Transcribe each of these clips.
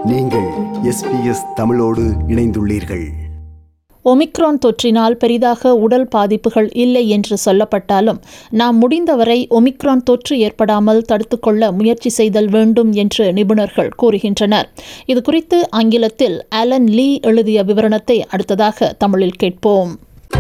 நீங்கள் எஸ்பிஎஸ் தமிழோடு இணைந்துள்ளீர்கள் ஒமிக்ரான் தொற்றினால் பெரிதாக உடல் பாதிப்புகள் இல்லை என்று சொல்லப்பட்டாலும் நாம் முடிந்தவரை ஒமிக்ரான் தொற்று ஏற்படாமல் தடுத்துக்கொள்ள முயற்சி செய்தல் வேண்டும் என்று நிபுணர்கள் கூறுகின்றனர் இதுகுறித்து ஆங்கிலத்தில் ஆலன் லீ எழுதிய விவரணத்தை அடுத்ததாக தமிழில் கேட்போம்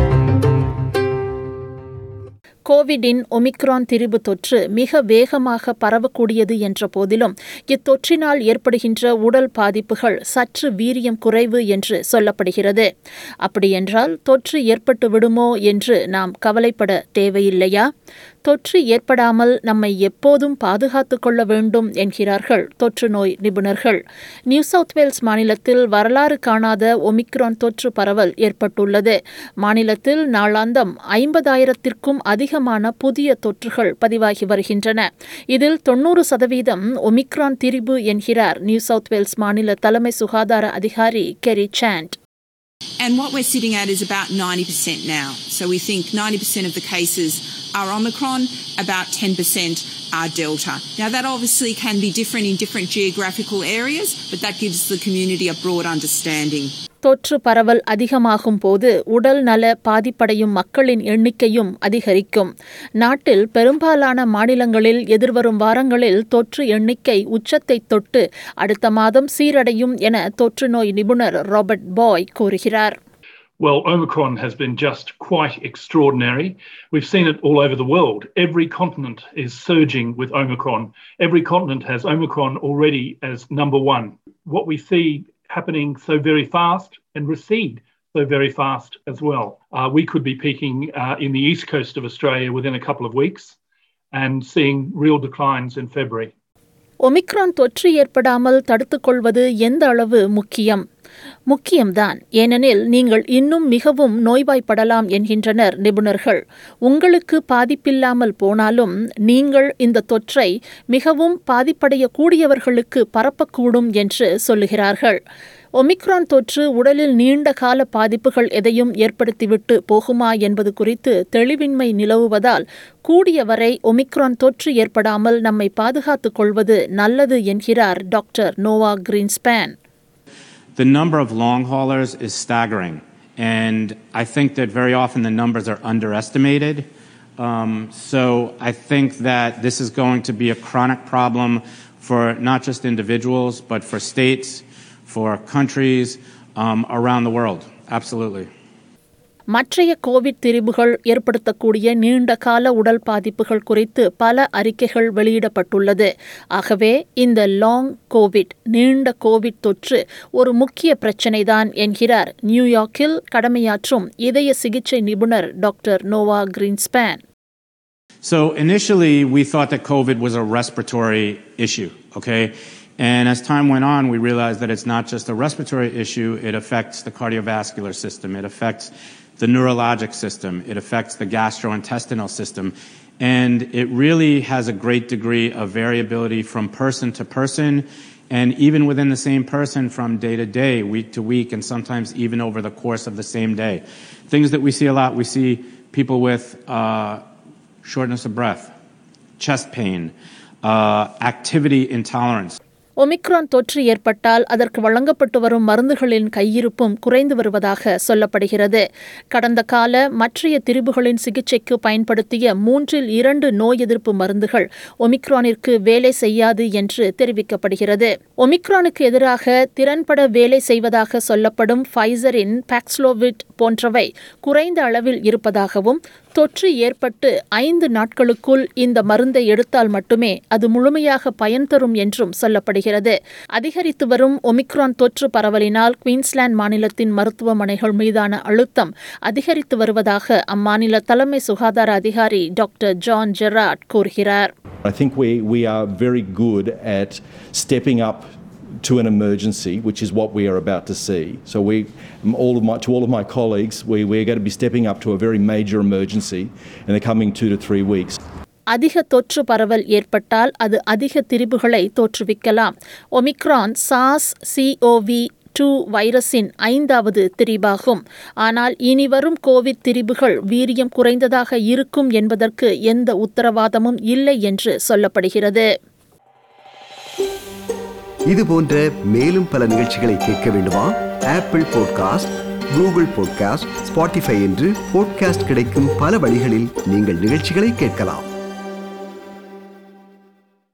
கோவிடின் ஒமிக்ரான் திரிபு தொற்று மிக வேகமாக பரவக்கூடியது என்ற போதிலும் இத்தொற்றினால் ஏற்படுகின்ற உடல் பாதிப்புகள் சற்று வீரியம் குறைவு என்று சொல்லப்படுகிறது அப்படியென்றால் தொற்று ஏற்பட்டு விடுமோ என்று நாம் கவலைப்பட தேவையில்லையா தொற்று ஏற்படாமல் நம்மை எப்போதும் பாதுகாத்துக் கொள்ள வேண்டும் என்கிறார்கள் தொற்று நோய் நிபுணர்கள் நியூ சவுத் வேல்ஸ் மாநிலத்தில் வரலாறு காணாத ஒமிக்ரான் தொற்று பரவல் ஏற்பட்டுள்ளது மாநிலத்தில் நாளாந்தம் ஐம்பதாயிரத்திற்கும் அதிகமான புதிய தொற்றுகள் பதிவாகி வருகின்றன இதில் தொன்னூறு சதவீதம் ஒமிக்ரான் திரிபு என்கிறார் நியூ சவுத் வேல்ஸ் மாநில தலைமை சுகாதார அதிகாரி Kerry Chant And what we're sitting at is about 90% now. So we think 90% of the cases are Omicron, about 10% are Delta. Now that obviously can be different in different geographical areas, but that gives the community a broad understanding. தொற்று பரவல் அதிகமாகும் போது உடல் நல பாதிப்படையும் மக்களின் எண்ணிக்கையும் அதிகரிக்கும் நாட்டில் பெரும்பாலான மாநிலங்களில் எதிர்வரும் வாரங்களில் தொற்று எண்ணிக்கை உச்சத்தை தொட்டு அடுத்த மாதம் சீரடையும் என தொற்று நோய் நிபுணர் ராபர்ட் பாய் கூறுகிறார் Well, Omicron has been just quite extraordinary. We've seen it all over the world. Every continent is surging with Omicron. Every continent has Omicron already as number one. What we see happening so very fast and recede so very fast as well. Uh, we could be peaking uh, in the east coast of Australia within a couple of weeks and seeing real declines in February. Omicron தொற்று ஏற்படாமல் தடுத்துக்கொள்வது எந்த அளவு முக்கியம் முக்கியம்தான் ஏனெனில் நீங்கள் இன்னும் மிகவும் நோய்வாய்ப்படலாம் என்கின்றனர் நிபுணர்கள் உங்களுக்கு பாதிப்பில்லாமல் போனாலும் நீங்கள் இந்த தொற்றை மிகவும் பாதிப்படையக்கூடியவர்களுக்கு பரப்பக்கூடும் என்று சொல்லுகிறார்கள் ஒமிக்ரான் தொற்று உடலில் நீண்ட கால பாதிப்புகள் எதையும் ஏற்படுத்திவிட்டு போகுமா என்பது குறித்து தெளிவின்மை நிலவுவதால் கூடியவரை ஒமிக்ரான் தொற்று ஏற்படாமல் நம்மை பாதுகாத்துக் கொள்வது நல்லது என்கிறார் doctor Noah Greenspan The number of long haulers is staggering. And I think that very often the numbers are underestimated. Um, so I think that this is going to be a chronic problem for not just individuals, but for states, for countries um, around the world. Absolutely. மற்றைய Covid திரிபுகள் ஏற்படுத்தக்கூடிய நீண்ட கால உடல் பாதிப்புகள் குறித்து பல அறிக்கைகள் வெளியிடப்பட்டுள்ளது ஆகவே இந்த லாங் கோவிட் நீண்ட கோவிட் தொற்று ஒரு முக்கிய பிரச்சினைதான் என்கிறார் நியூயார்க்கில் கடமையாற்றும் இதய சிகிச்சை நிபுணர் doctor Noah Greenspan So initially, we thought that COVID was a respiratory issue, okay? And as time went on, we realized that it's not just a respiratory issue, it affects the cardiovascular system, it affects the neurologic system, it affects the gastrointestinal system. And it really has a great degree of variability from person to person, and even within the same person from day to day, week to week, and sometimes even over the course of the same day. Things that we see a lot, we see people with uh, shortness of breath, chest pain, uh, activity intolerance. Omicron தொற்று ஏற்பட்டால் அதற்கு வழங்கப்பட்டு வரும் மருந்துகளின் கையிருப்பும் குறைந்து வருவதாக சொல்லப்படுகிறது கடந்த கால மற்றைய திரிபுகளின் சிகிச்சைக்கு பயன்படுத்திய மூன்றில் இரண்டு நோய் எதிர்ப்பு மருந்துகள் ஒமிக்ரானிற்கு வேலை செய்யாது என்று தெரிவிக்கப்படுகிறது ஒமிக்ரானுக்கு எதிராக திறன்பட வேலை செய்வதாக சொல்லப்படும் ஃபைசரின் பாக்ஸ்லோவிட் போன்றவை குறைந்த அளவில் இருப்பதாகவும் தொற்று ஏற்பட்டு ஐந்து நாட்களுக்குள் இந்த மருந்தை எடுத்தால் மட்டுமே அது முழுமையாக பயன் தரும் என்றும் சொல்லப்படுகிறது அதிகரித்து வரும் ஒமிக்ரான் தொற்று பரவலினால் குயின்ஸ்லாந்து மாநிலத்தின் மருத்துவமனைகள் மீதான அழுத்தம் அதிகரித்து வருவதாக அம்மாநில தலைமை சுகாதார அதிகாரி டாக்டர் ஜான் ஜெராட் கூறுகிறார் I think we, we are very good at stepping up to an emergency, which is what we are about to see. So we, all of my, to all of my colleagues, we, we're going to be stepping up to a very major emergency in the coming two to three weeks. அதிக தொற்று பரவல் ஏற்பட்டால் அது அதிக திரிபுகளை தோற்றுவிக்கலாம் Omicron சாஸ் CoV two வைரஸின் ஐந்தாவது திரிபாகும் ஆனால் இனி வரும் கோவிட் திரிபுகள் வீரியம் குறைந்ததாக இருக்கும் என்பதற்கு எந்த உத்தரவாதமும் இல்லை என்று சொல்லப்படுகிறது இது போன்ற மேலும் பல நிகழ்ச்சிகளை கேட்க வேண்டுமா Apple podcast Google podcast Spotify என்று பாட்காஸ்ட் கிடைக்கும் பல வழிகளில் நீங்கள் நிகழ்ச்சிகளை கேட்கலாம்